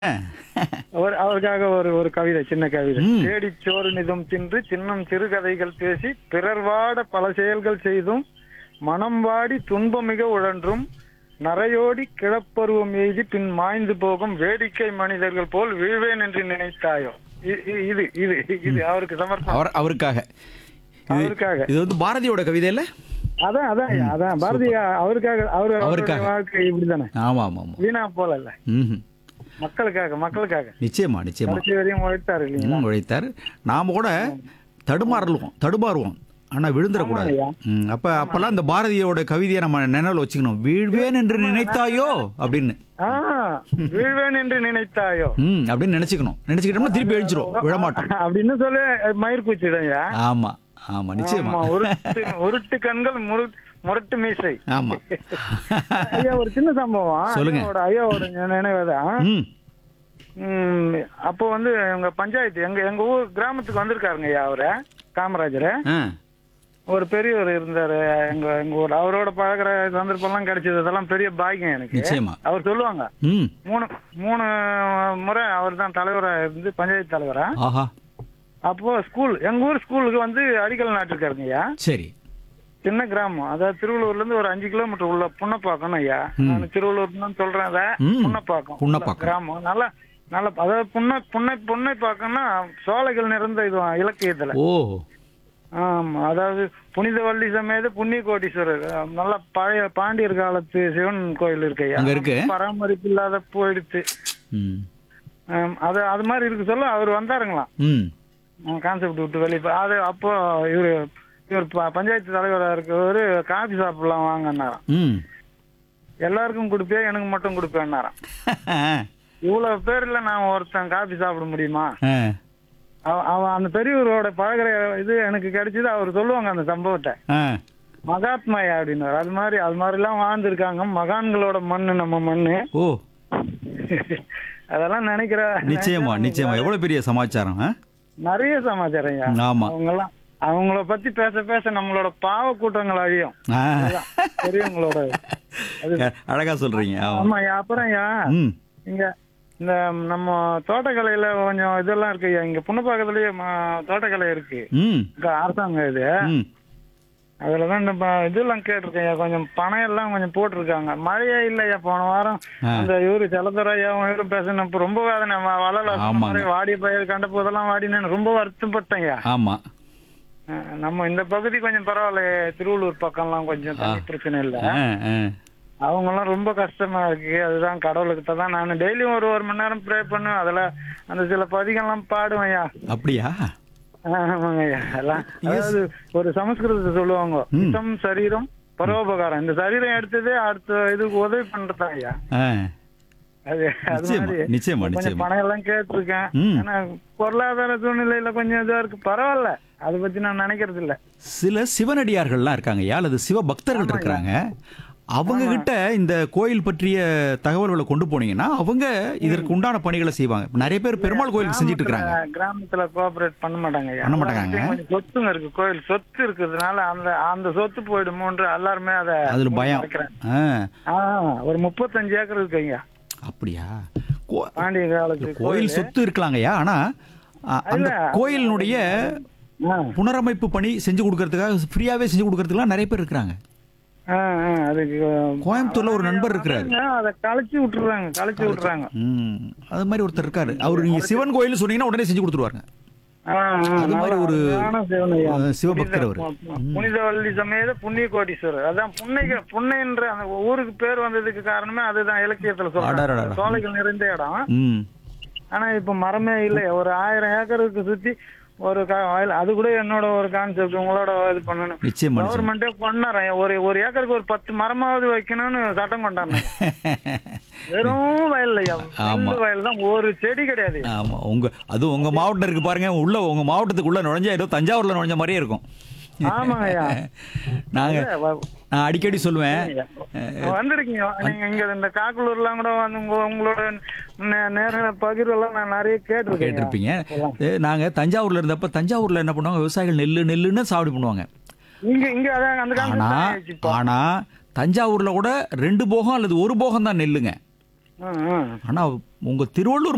அவர் அவருக்காக ஒரு ஒரு கவிதை சின்ன கவிதை ம். தேடிச் சோறு நிதம் தின்று சின்னம் சிறுகதைகள் பேசி பிறர் வாட பல செயல்கள் செய்தும் மனம் வாடி துன்பமிக உழன்றும் நரையோடி கிழப்பருவம் எய்தி பின் மாய்ந்து போகும் வேடிக்கை மனிதர்கள் போல் வீழ்வேன் என்று நினைத்தாயோ இ- இ- இது இது இது அவருக்கு சமர்ப்பணம் அவர் அவருக்காக இது- அவருக்காக. இது வந்து பாரதியோட கவிதை இல்ல அதான் அதான் அதான் பாரதி அவருக்காக அவரு அவருடைய அவருக்காக. வாழ்க்கை இப்படிதானே ஆமா ஆமா ஆமா வீணா போல இல்ல ம் மக்களுக்காக மக்களுக்காக நிச்சயமா நிச்சயமா கடைசி வரையும் உழைத்தாரு இல்லைங்களா ம், உழைத்தார் நாம கூட தடுமாறலுவோம் தடுமாறுவோம் ஆனா விழுந்துடக்கூடாது ஆமாய்யா. ம், அப்ப அப்பெல்லாம் இந்த பாரதியோட கவிதையை நம்ம நினைவுல வச்சுக்கணும் வீழ்வேன் என்று நினைத்தாயோ அப்படின்னு ஆ, வீழ்வேன் என்று நினைத்தாயோ ம் அப்படின்னு நினைச்சுக்கணும் நினைச்சுக்கிட்டோம்னா திருப்பி எழுச்சிரும் விழமாட்டோம் அப்படின்னு சொல்லி மயிர் குச்சிடையா ஆமா ஆமா நிச்சயமா ஆமா உருட்டு உருட்டு கண்கள் முரு- முரட்டு மீசை ஆமா ஐயா ஒரு சின்ன சம்பவம் சொல்லுங்க. ஐயாவோட ஐயாவோட நினைவுதான் ம் ம், அப்போ வந்து எங்க பஞ்சாயத்து எங்க எங்க ஊர் கிராமத்துக்கு வந்திருக்காருங்க ஐயா அவரு காமராஜர் ஆ ஒரு பெரியவர் இருந்தாரு எங்க எங்க ஊர் அவரோட பழகுற சந்தர்ப்பம்லாம் கிடைச்சது அதெல்லாம் பெரிய பாக்கியம் எனக்கு நிச்சயமா அவர் சொல்லுவாங்க ம் மூணு மூணு முறை அவர் தான் தலைவரா இருந்து பஞ்சாயத்து தலைவரா ஆஹா அப்போ ஸ்கூல் எங்க ஊர் ஸ்கூலுக்கு வந்து அடிக்கல் நாட்டிருக்காருங்க ஐயா சரி சின்ன கிராமம் அதாவது திருவள்ளூர்ல இருந்து ஒரு அஞ்சு கிலோமீட்டர் உள்ள புன்னப்பாக்கம் ஐயா நான் திருவள்ளூர்னு சொல்றேன் அதை ம். புன்னப்பாக்கம் புன்னப்பாக்கம். கிராமம் நல்லா நல்ல அதாவது புன்னை புன்னை புன்னை பாக்கம்னா சோலைகள் நிறைந்த இது இலக்கியத்துல ஓ ஆமா அதாவது புனிதவள்ளி சமேத புண்ணிய கோட்டீஸ்வரர் அஹ் நல்ல பழைய பாண்டியர் காலத்து சிவன் கோயில் இருக்கு ஐயா அங்க இருக்கு. பராமரிப்பு இல்லாத போயிடுச்சு ம் ஆம், அது அது மாதிரி இருக்கு சொல்ல அவர் வந்தாருங்களாம் ம் கான்செப்ட் விட்டு வெளியே போ- அது அப்போ இவரு இவர் ப- பஞ்சாயத்து தலைவராக இருக்கவர் காபி சாப்பிடலாம் வாங்கன்னாராம் ம் எல்லாருக்கும் கொடுப்பேன் எனக்கு மட்டும் கொடுப்பேன்னாராம் இவ்வளவு பேர்ல நான் ஒருத்தன் காபி சாப்பிட முடியுமா ஆ. அவ- அவன் அந்த பெரியவரோட பழகுற இது எனக்கு கிடைச்சது அவர் சொல்லுவாங்க அந்த சம்பவத்தை ஆ. மகாத்மாயா அப்படின்னாரு அது மாதிரி அது மாதிரிலாம் வாழ்ந்துருக்காங்க மகான்களோட மண்ணு நம்ம மண்ணு ஓ அதெல்லாம் நினைக்கிற நிச்சயமா நிச்சயமா எவ்வளவு பெரிய சமாச்சாரம் ஆ? நிறைய சமாச்சாரம் ஐயா ஆமா அவங்கெல்லாம் அவங்கள பத்தி பேச பேச நம்மளோட பாவ கூட்டங்கள் அழியும் ஆ. அதுதான் பெரியவங்களோட அது அழகா சொல்றீங்க ஆமா. ஆமா ஐயா அப்புறம் ஐயா ம் இங்க இந்த நம்ம தோட்டக்கலையில கொஞ்சம் இதெல்லாம் இருக்கு ஐயா இங்க புண்ணப்பாக்கத்துலயே ம- தோட்டக்கலை இருக்கு ம் இங்க அரசாங்கம் இது ம் அதுலதான் இந்த ப- இதெல்லாம் கேட்டிருக்கேன் ஐயா கொஞ்சம் பணம் எல்லாம் கொஞ்சம் போட்டிருக்காங்க மழையே இல்லையா போன வாரம் ஆ. அந்த இவரு செல்லத்துறை ஐயாவும் இவரும் பேசணும் இப்ப ரொம்ப வேதனை வ- வளல சொன்ன ஆமாங்க. மாதிரி வாடிய பயிர் கண்ட போதெல்லாம் வாடினேன்னு ரொம்ப வருத்தப்பட்டேன் ஐயா ஆமா அஹ் நம்ம இந்த பகுதி கொஞ்சம் பரவாயில்ல திருவள்ளூர் பக்கம்லாம் கொஞ்சம் தண்ணி பிரச்சனை இல்ல ஆ, ஆ. அவங்க எல்லாம் ரொம்ப கஷ்டமா இருக்கு அதுதான் கடவுளுக்கிட்ட தான் நான் டெய்லியும் ஒரு ஒரு மணி நேரம் ப்ரே பண்ணுவேன் அதுல அந்த சில பதிகம்லாம் பாடுவேன் ஐயா அப்படியா ஆமாங்க ஐயா எல்லாம் அதாவது ஒரு சமஸ்கிருதத்தை சொல்லுவாங்க ம். இத்தம் சரீரம் பரோபகாரம் இந்த சரீரம் எடுத்ததே அடுத்த இதுக்கு உதவி பண்றதா ஐயா ஆ. அது அது நிச்சயமா, மாதிரி நிச்சயமா, கொஞ்சம் நிச்சயமா. பணம் எல்லாம் கேட்டிருக்கேன் ம். ஆனா பொருளாதார சூழ்நிலையில கொஞ்சம் இதா இருக்கு பரவாயில்ல அதை பத்தி நான் நினைக்கிறது இல்ல சில சிவனடியார்கள்லாம் இருக்காங்க யா அல்லது சிவ பக்தர்கள் இருக்கிறாங்க அவங்க கிட்ட இந்த கோயில் பற்றிய தகவல்களை கொண்டு போனீங்கன்னா அவங்க இதற்கு உண்டான பணிகளை செய்வாங்க நிறைய பேர் பெருமாள் கோயிலுக்கு செஞ்சுட்டு இருக்காங்க கிராமத்துல- கிராமத்துல கோஆபரேட் பண்ண மாட்டாங்க ஐயா. பண்ண மாட்டாங்க. எல்லார்கிட்டயும் கொஞ்சம் சொத்துங்க இருக்கு கோயில் சொத்து இருக்கிறதுனால அந்த அந்த சொத்து போயிடுமோன்று எல்லாருமே அதை அதுல பயம் மறைக்கிறாங்க. ஆ, ஆ, ஒரு முப்பத்தஞ்சு ஏக்கர் இருக்குங்க அப்படியா கோ- பாண்டிய காலத்து கோயில் சொத்து இருக்கலாங்கய்யா ஆனா அ- அந்த இல்ல. கோயிலினுடைய ஆ, புனரமைப்பு பணி செஞ்சு கொடுக்கறதுக்காக ஃப்ரீயாவே செஞ்சு கொடுக்கறதுக்குலாம் நிறைய பேர் இருக்கிறாங்க ஆ, ஆ, அதுக்கு கோயம்புத்தூர்ல ஒரு நண்பர் இருக்கிறாரு ஆ, அதை கழிச்சு விட்டுறாங்க கழிச்சு விட்டுறாங்க ம் அது மாதிரி ஒருத்தர் இருக்காரு அவர் நீங்க சிவன் கோயில் சொன்னீங்கன்னா உடனே செஞ்சு கொடுத்துருவாங்க ஆ, ஆ, அது மாதிரி நல்லா ஒரு அருமையான சிவன் ஐயா. அஹ், சிவபக்தர் அவரு. புனித- புனிதவள்ளி சமேத புண்ணிய கோட்டீஸ்வரர் அதான் புன்னைக புன்னைன்ற அந்த ஊருக்கு பேர் வந்ததுக்கு காரணமே அதுதான் இலக்கியத்துல சொல்றாங்க அடடடடா. சோலைகள் நிறைந்த இடம் ம் ஆனா இப்ப மரமே இல்லை ஒரு ஆயிரம் ஏக்கருக்கு சுத்தி ஒரு கா- வயல் அது கூட என்னோட ஒரு கான்செப்ட் உங்களோட இது பண்ணணும் நிச்சயமா நிச்சயமா. கவர்மெண்டே பண்ணாரன் ஒரு ஒரு ஏக்கருக்கு ஒரு பத்து மரமாவது வைக்கணும்னு சட்டம் கொண்டாங்க வெறும் வயல் ஐயா ஆமா. நெல்லு வயல் தான் ஒரு செடி கிடையாது ஆமா உங்க அது உங்க மாவட்டம் இருக்கு பாருங்க உள்ள உங்க மாவட்டத்துக்குள்ள நுழைஞ்சா ஏதோ தஞ்சாவூர்ல நுழைஞ்ச மாதிரியே இருக்கும் ஆமாங்க ஐயா நாங்க வ- நான் அடிக்கடி சொல்லுவேன் வந்திருக்கீங்க நீங்க இங்க இந்த காக்குலூர்லாம் கூட வந்து உங்க- உங்களோட நே- நேர பகிர்வெல்லாம் நான் நிறைய கேட்டிருக்கேன் கேட்டிருப்பீங்க ஏ, நாங்க தஞ்சாவூர்ல இருந்தப்ப தஞ்சாவூர்ல என்ன பண்ணுவாங்க விவசாயிகள் நெல்லு நெல்லுன்னு சாவடி பண்ணுவாங்க இங்க இங்க அதான் அந்த ஆனா கான்செப்ட் இப்போ ஆனா தஞ்சாவூர்ல கூட ரெண்டு போகம் அல்லது ஒரு போகம் தான் நெல்லுங்க ம், ம். ஆனா உங்க திருவள்ளூர்